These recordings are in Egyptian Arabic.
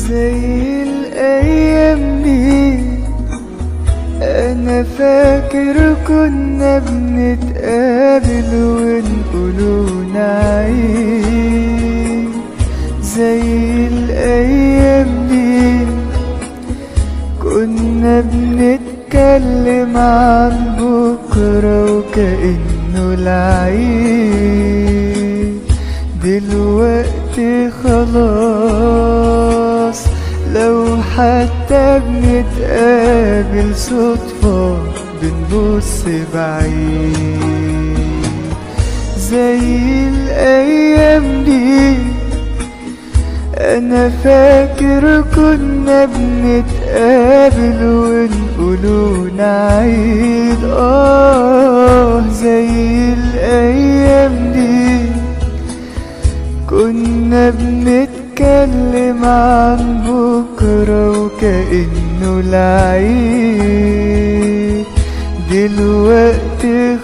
زي الأيام دي أنا فاكر كنا بنتقابل ونقولوا نعيد زي الأيام دي كنا بنتكلم عن بكرة وكأنه العيد دلوقتي خلاص لو حتى بنتقابل صدفة بنبص بعيد زي الأيام دي أنا فاكر كنا بنتقابل ونقولوا نعيد آه زي الأيام دي كنا بنتكلم عن بكرة وكأنه العيد دلوقتي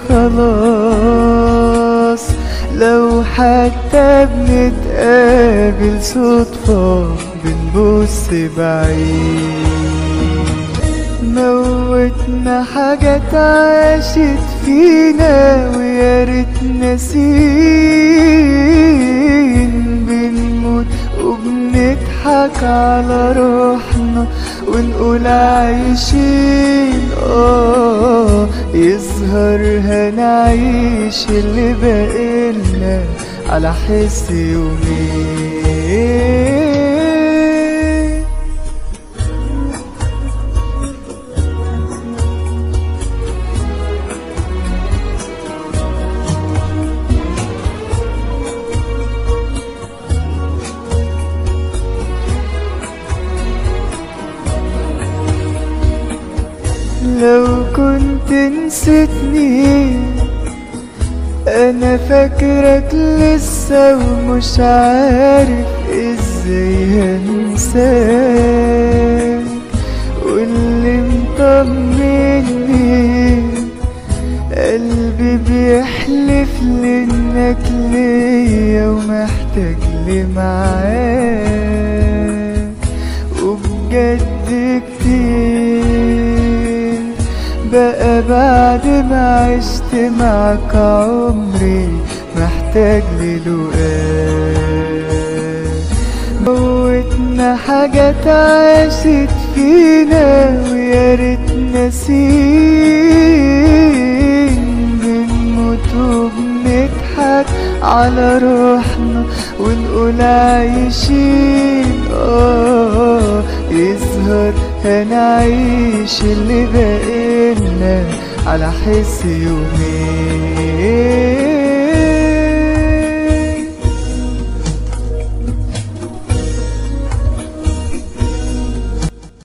خلاص لو حتى بنتقابل صدفة بنبص بعيد موتنا حاجات عاشت فينا ويا ريت ناسين بنموت وبنضحك على روحنا ونقول عايشين اه يظهر هنعيش اللي بقيلنا على حس يومين لو كنت نسيتني انا فاكرك لسه ومش عارف ازاي هنساك واللي مطمني قلبي بيحلف لانك ليا ومحتاج لي معاك وبجد كتير بقى بعد ما عشت معك عمري محتاج للقاك موتنا حاجات عاشت فينا ويا ريت ناسين بنموت وبنضحك على روحنا ونقول عايشين اه يظهر هنعيش اللي بقينا على حس يومين